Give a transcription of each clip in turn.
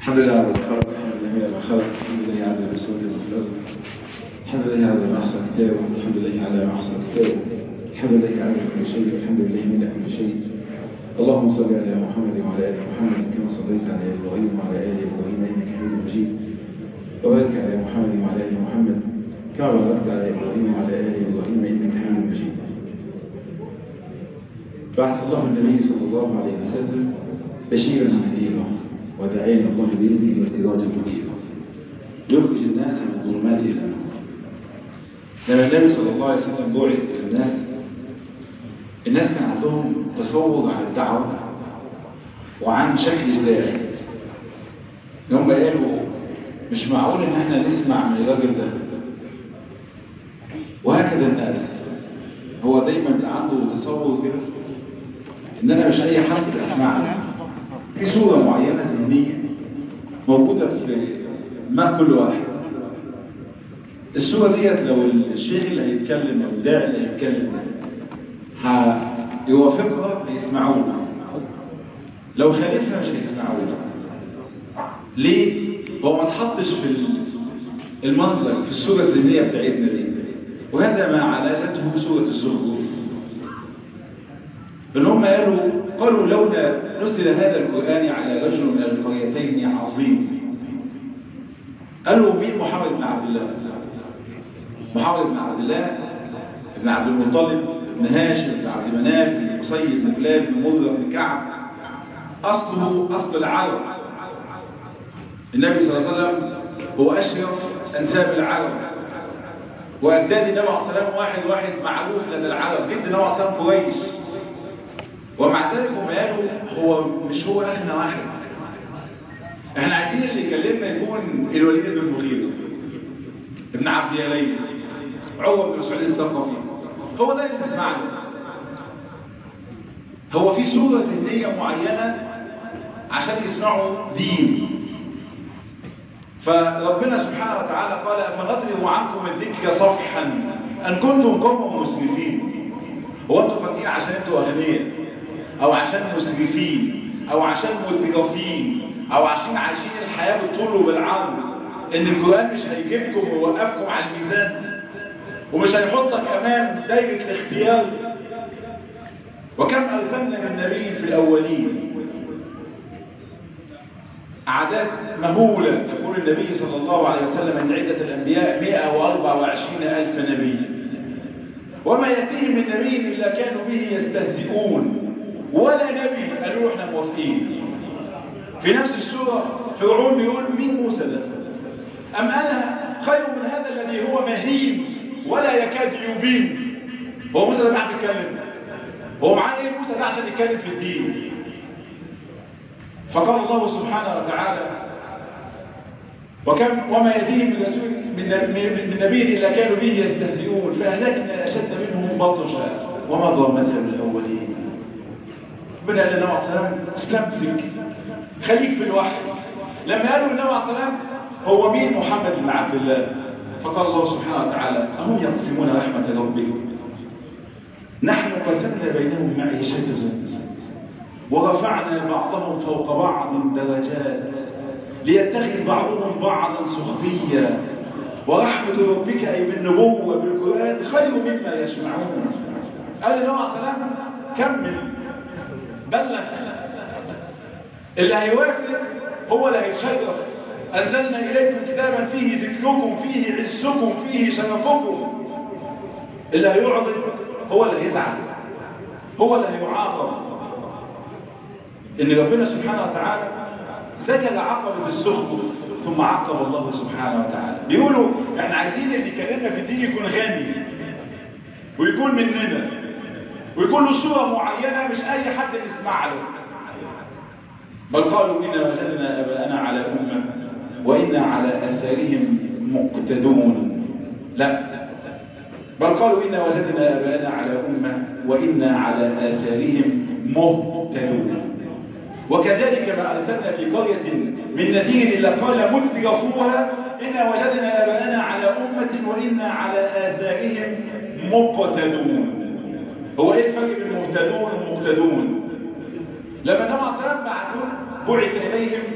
الحمد لله على ما خلق الحمد لله على ما خلق الحمد لله على ما سوى في الأرض الحمد لله على ما أحسن كتابه الحمد لله على ما أحسن كتابه الحمد لله على كل شيء الحمد لله من كل شيء اللهم صل على محمد وعلى آل محمد كما صليت على إبراهيم وعلى آل إبراهيم إنك حميد مجيد وبارك على محمد وعلى آل محمد كما باركت على إبراهيم وعلى آل إبراهيم إنك حميد مجيد بعث الله النبي صلى الله عليه وسلم بشيرا ونذيرا وداعيا الى الله باذنه وسراجا منيرا يخرج الناس من الظلمات الى النور لما النبي صلى الله عليه وسلم بعث الى الناس الناس كان عندهم تصور عن الدعوه وعن شكل الداعي ان هم قالوا مش معقول ان احنا نسمع من الراجل ده وهكذا الناس هو دايما عنده تصور كده ان انا مش اي حد اسمعني في صورة معينة ذهنية موجودة في دماغ كل واحد الصورة ديت لو الشيخ اللي هيتكلم او الداعي اللي هيتكلم هيوافقها هيسمعونا لو خالفها مش هيسمعونا ليه؟ هو ما اتحطش في المنظر في الصورة الذهنية بتاعتنا دي وهذا ما عالجته سورة الزخرف ان هم قالوا قالوا لولا نزل هذا القرآن على رجل من القريتين عظيم قالوا مين محمد بن عبد الله محمد بن عبد الله بن عبد المطلب بن هاشم بن عبد مناف بن قصي بن كلاب بن مضر بن كعب أصله أصل العرب النبي صلى الله عليه وسلم هو أشرف أنساب العرب وأجداد النبي عليه الصلاة والسلام واحد واحد معروف لدى العرب جد النبي عليه الصلاة والسلام قريش ومع ذلك هم قالوا هو مش هو احنا واحد احنا عايزين اللي يكلمنا يكون الوليد بن المغيرة ابن عبد يليل عروة بن مسعود الثقفي هو ده اللي نسمع له هو في صورة ذهنية معينة عشان يسمعوا دين فربنا سبحانه وتعالى قال فنضرب عنكم الذكر صفحا ان كنتم قوم مسرفين هو انتوا فاكرين عشان انتوا اغنياء او عشان مسرفين او عشان مترفين او عشان عايشين الحياة بالطول وبالعرض ان القرآن مش هيجيبكم ويوقفكم على الميزان ومش هيحطك امام دايرة الاختيار وكم ارسلنا من نبي في الاولين اعداد مهولة يقول النبي صلى الله عليه وسلم ان عدة الانبياء 124 الف نبي وما يأتيهم من نبي الا كانوا به يستهزئون ولا نبي قالوا احنا موافقين في نفس السورة فرعون بيقول مين موسى ده أم أنا خير من هذا الذي هو مهين ولا يكاد يبين هو موسى ده معاه يتكلم هو معاه ايه موسى ده عشان يتكلم في الدين فقال الله سبحانه وتعالى وكم وما يديهم من رسول من من نبي الا كانوا به يستهزئون فاهلكنا اشد منهم بطشا وما ضمتها الاولين ربنا قال للنبي عليه السلام استمسك خليك في الوحي لما قالوا للنبي عليه السلام هو مين محمد بن عبد الله فقال الله سبحانه وتعالى أهم يقسمون رحمة ربك نحن قسمنا بينهم معيشتهم ورفعنا بعضهم فوق بعض درجات ليتخذ بعضهم بعضا سخريا ورحمة ربك أي بالنبوة بالقرآن خير مما يسمعون قال للنبي عليه السلام كمل بلغ اللي هيوافق هو اللي هيتشرف أنزلنا إليكم كتابا فيه ذكركم فيه عزكم فيه شرفكم اللي هيعرض هو اللي هيزعل هو اللي هيعاقب إن ربنا سبحانه وتعالى ذكر عقبة السخط ثم عقب الله سبحانه وتعالى بيقولوا احنا عايزين اللي يكلمنا في الدين يكون غني ويكون مننا ويكون له صورة معينة مش أي حد يسمع له بل قالوا إنا وجدنا أباءنا على أمة وإنا على أثارهم مقتدون لا بل قالوا إنا وجدنا أباءنا على أمة وإنا على آثارهم مهتدون وكذلك ما أرسلنا في قرية من نذير إلا قال مترفوها إنا وجدنا أباءنا على أمة وإنا على آثارهم مقتدون هو ايه الفرق بين مهتدون ومقتدون لما النبي عليه الصلاه والسلام بعث إليهم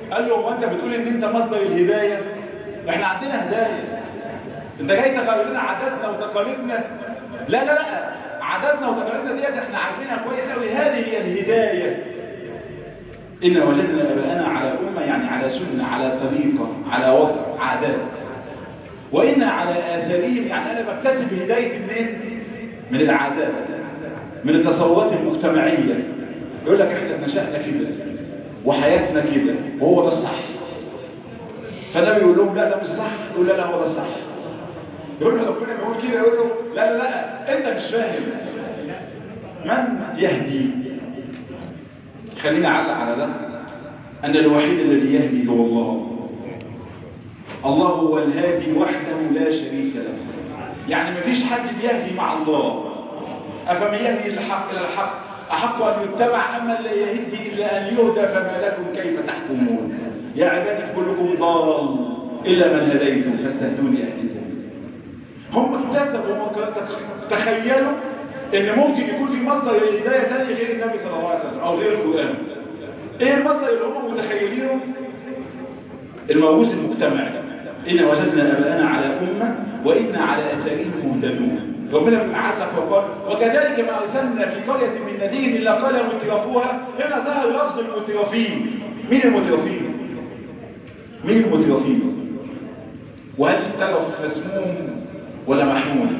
قال له هو انت بتقول ان انت مصدر الهدايه احنا عندنا هدايه انت جاي تغير لنا عاداتنا وتقاليدنا لا لا لا عاداتنا وتقاليدنا ديت احنا عارفينها كويس قوي هذه هي الهدايه إن وجدنا أباءنا على أمة يعني على سنة على طريقة على وضع عادات وإن على آثارهم يعني أنا بكتسب هداية منين؟ من العادات من التصورات المجتمعية يقول لك إحنا نشأنا كده وحياتنا كده وهو ده الصح فالنبي يقول لهم لا ده مش صح يقول لا لا هو ده الصح يقول له ربنا بيقول كده يقول له لا لا لا أنت مش فاهم من يهدي خليني اعلق على ده أن الوحيد الذي يهدي هو الله الله هو الهادي وحده لا شريك له يعني مفيش حد بيهدي مع الله أفمن يهدي الحق إلى الحق أحق أن يتبع أما لا يهدي إلا أن يهدى فما لكم كيف تحكمون يا عبادي كلكم ضال إلا من هديتم فاستهدوني أهدكم هم اكتسبوا تخيلوا ان ممكن يكون في مصدر هدايه ثاني غير النبي صلى الله عليه وسلم او غير القران ايه المصدر اللي هم متخيلينه الموروث المجتمعي ان وجدنا اباءنا على امه وانا على اثارهم مهتدون ربنا بيعلق وقال وكذلك ما ارسلنا في قريه من نذير الا قال مترفوها هنا ظهر لفظ المترفين مين المترفين مين المترفين وهل التلف مسموم ولا محمود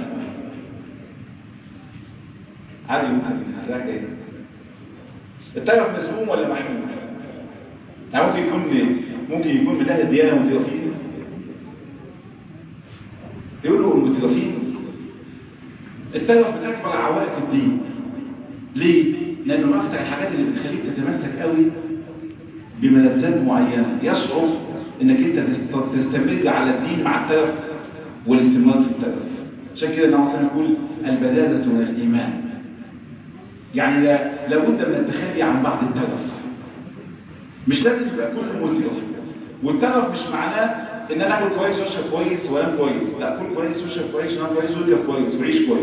عادي ممكن رايح جاي التلف مسموم ولا محمود يعني ممكن يكون ممكن يكون من اهل الديانه مترفين يقولوا المترفين التلف من اكبر عوائق الدين ليه لانه من اكثر الحاجات اللي بتخليك تتمسك قوي بملذات معينه يشعر انك انت تستمر على الدين مع التلف والاستمرار في التلف عشان كده النبي صلى يقول البذاذه من الايمان يعني لا لابد من التخلي عن بعض التلف مش لازم تبقى كل متلف والتلف مش معناه ان انا اكل كويس واشرب كويس وانام كويس لا اكل كويس واشرب كويس وانام كويس واركب كويس وعيش كويس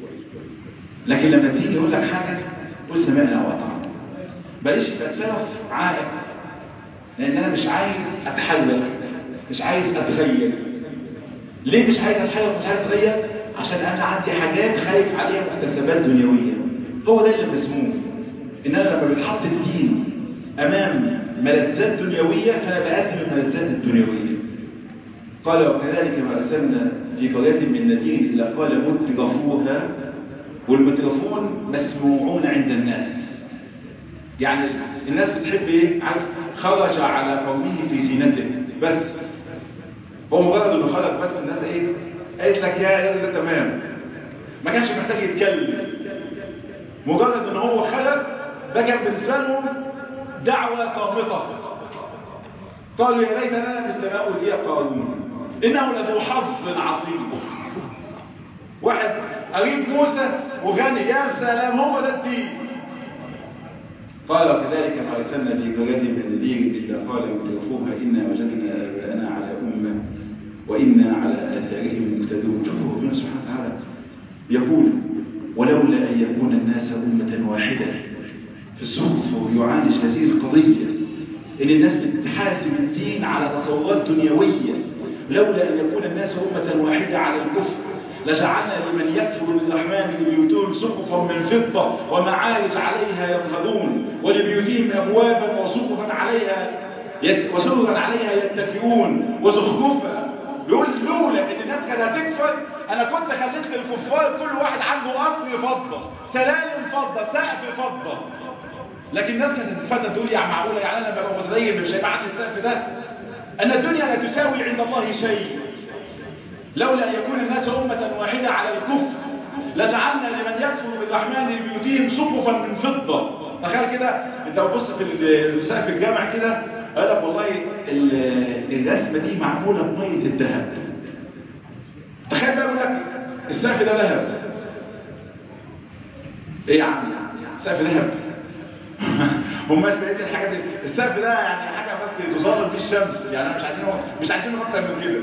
لكن لما تيجي يقول لك حاجه قول سمعنا واطعنا بلاش يبقى التلف عائق لان انا مش عايز اتحلل مش عايز اتخيل ليه مش عايز اتحلل ومش عايز اتغير عشان انا عندي حاجات خايف عليها مكتسبات دنيويه هو ده اللي مسموم ان انا لما بيتحط الدين امام ملذات دنيويه فانا بقدم الملذات الدنيويه قال وكذلك ما ارسلنا في قريه من نذير الا قال مترفوها والمترفون مسموعون عند الناس يعني الناس بتحب ايه عارف خرج على قومه في زينته بس هو مجرد انه خرج بس الناس ايه قالت لك يا يا ده تمام ما كانش محتاج يتكلم مجرد ان هو خرج ده كان بالنسبه لهم دعوه صامته قالوا يا ليت لنا مثل ما اوتي قارون انه لذو حظ عظيم واحد قريب موسى وغني يا سلام هو ده الدين قال وكذلك ما ارسلنا في قريه من نذير الا قال مترفوها انا وجدنا اباءنا على امه وانا على اثارهم مقتدون شوفوا ربنا سبحانه وتعالى يقول ولولا ان يكون الناس امه واحده في الزخرف يعالج هذه القضيه ان الناس بتحاسب الدين على تصورات دنيويه لولا ان يكون الناس امه واحده على الكفر لجعلنا لمن يكفر بالرحمن لبيوتهم سقفا من فضة ومعارج عليها يظهرون ولبيوتهم أبوابا وسقفا عليها يت... وسررا عليها يتكئون وزخرفا يقول لولا ان الناس كانت هتكفر انا كنت خليت للكفار كل واحد عنده قصر فضة سلالم فضة سقف فضة لكن الناس كانت هتتفتى تقول يا معقولة يعني انا ببقى متدين مش هيبعت لي السقف ده ان الدنيا لا تساوي عند الله شيء لولا أن يكون الناس أمة واحدة على الكفر لجعلنا لمن يكفر بالرحمن لبيوتهم سقفا من فضة تخيل كده انت بتبص في سقف الجامع كده قال لك والله الرسمة دي معمولة بمية الذهب تخيل بقى يقول لك السقف ده ذهب ايه يا عم سقف ذهب امال بقيه الحاجات دي السقف ده يعني حاجه بس تظلم فيه الشمس يعني مش عايزين مش عايزين اكتر من كده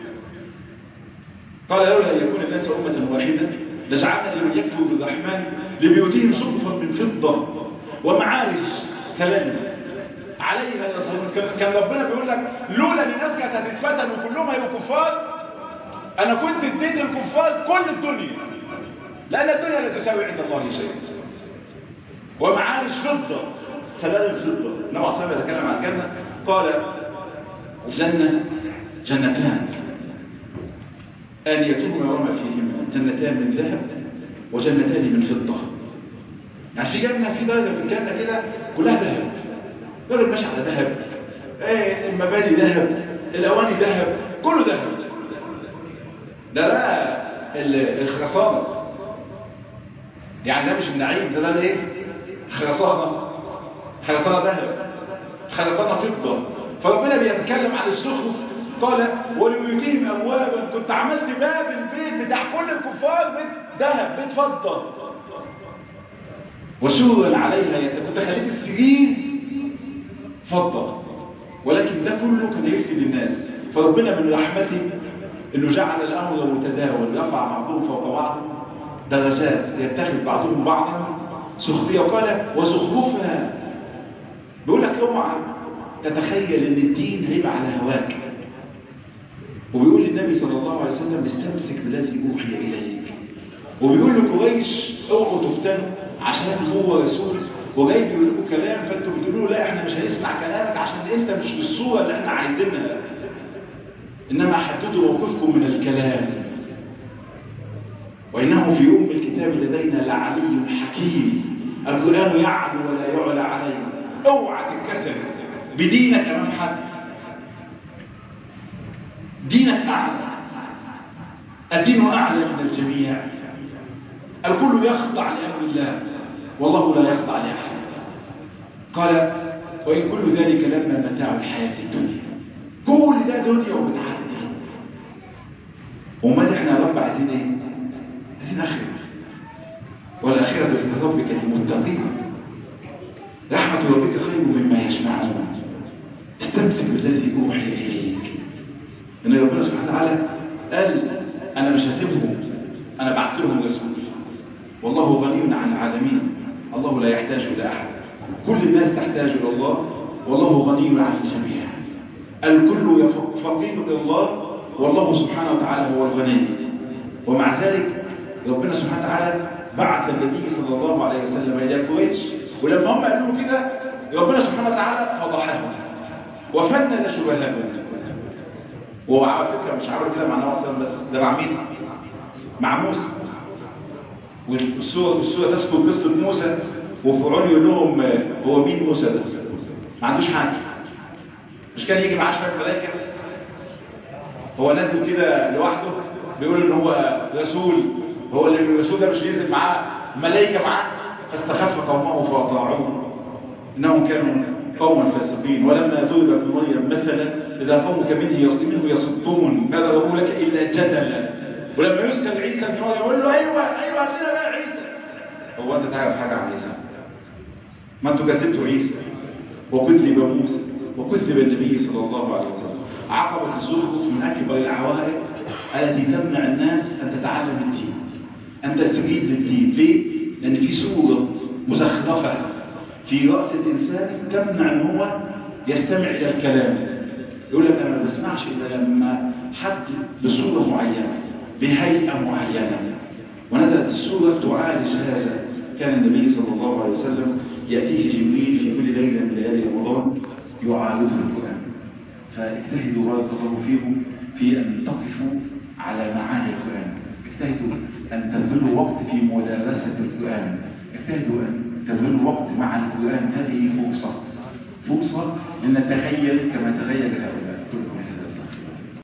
قال لولا أن يكون الناس أمة واحدة لجعلنا لمن يكفر بالرحمن لبيوتهم سقفا من فضة ومعارج سلام عليها يظهرون كان- كان ربنا بيقول لك لولا ان الناس كانت هتتفتن وكلهم هيبقوا كفار انا كنت اديت الكفار كل الدنيا لان الدنيا لا تساوي عند الله شيئا ومعايش فضه سلالم فضه النبي صلى الله عليه وسلم يتكلم عن الجنه قال الجنه جنتان آنيتهما وما فيهما جنتان من ذهب وجنتان من فضة يعني في جنة في درجة في الجنة كده كلها ذهب راجل ماشي على ذهب ايه المباني ذهب الأواني ذهب كله ذهب ده بقى ال- الخرسانة يعني ده مش النعيم ده ده الايه؟ خرسانة خرسانة ذهب خرسانة فضة فربنا بيتكلم عن الزخرف قال ولبيوتهم أبوابا كنت عملت باب البيت بتاع كل الكفار بيت ذهب بيت فضة وسورا عليها يت- كنت خليت السرير فضة ولكن ده كله كان يفتي للناس فربنا من رحمته انه جعل الامر متداول يرفع بعضهم فوق بعض درجات يتخذ بعضهم بعضا سخريه وقال وزخرفها بيقول لك اوعى تتخيل ان الدين هيبقى على هواك وبيقول للنبي صلى الله عليه وسلم استمسك بالذي اوحي اليك وبيقول لقريش اوعوا تفتنوا عشان هو رسول وجاي بيقول لكم كلام فانتوا بتقولوا لا احنا مش هنسمع كلامك عشان انت مش بالصوره اللي احنا عايزينها انما حددوا موقفكم من الكلام وانه في ام الكتاب لدينا لعلي حكيم القران يعلو ولا يعلى عليه اوعى تتكسر بدينك امام حد دينك اعلى الدين اعلى من الجميع الكل يخضع لامر الله والله لا يخضع لاحد قال وان كل ذلك لما متاع الحياه الدنيا كل ده دنيا وبتعدي امال احنا يا رب عايزين ايه عايزين اخره والاخره عند ربك للمتقين رحمه ربك خير مما يجمعون استمسك بالذي اوحي اليك ان ربنا سبحانه وتعالى قال انا مش هسيبهم انا بعت لهم رسول والله غني عن العالمين الله لا يحتاج الى احد كل الناس تحتاج الى الله والله غني عن الجميع الكل فقير الى الله والله سبحانه وتعالى هو الغني ومع ذلك ربنا سبحانه وتعالى بعث النبي صلى الله عليه وسلم الى قريش ولما هم قالوا له كده ربنا سبحانه وتعالى فضحهم وفند شبههم وهو على فكره مش عامل كده مع النبي صلى الله عليه وسلم بس ده مع مين؟ مع موسى والسوره السوره تذكر قصه موسى وفرعون يقول لهم هو مين موسى ده؟ ما عندوش حاجه مش كان يجي معاه شويه ملائكه هو نازل كده لوحده بيقول ان هو رسول هو اللي الرسول ده مش ينزل معاه ملائكه معاه فاستخف قومه فاطاعوه انهم كانوا قوما فاسقين ولما ضرب ابن مريم مثلا اذا قومك منه منه يصدون ما ضربوا لك الا جدلا ولما يسكن عيسى ابن مريم يقول له ايوه ايوه هات لنا بقى عيسى هو انت تعرف حاجه عن عيسى ما انتوا كذبتوا عيسى وكذب موسى وكذب النبي صلى الله عليه وسلم عقبة الزخرف من أكبر العوائق التي تمنع الناس أن تتعلم الدين أن تستجيب للدين ليه؟ لأن في صورة مزخرفة في رأس الإنسان تمنع أن هو يستمع إلى الكلام يقول لك أنا ما بسمعش إلا لما حد بصورة معينة بهيئة معينة ونزلت السورة تعالج هذا كان النبي صلى الله عليه وسلم يأتيه جبريل في كل ليلة من ليالي رمضان يعالجه القرآن فاجتهدوا بارك الله فيكم في أن تقفوا على معاني القرآن اجتهدوا أن تبذلوا وقت في مدارسة القرآن اجتهدوا أن تبذلوا وقت مع القرآن هذه فرصة فرصة لنتخيل كما تخيل هؤلاء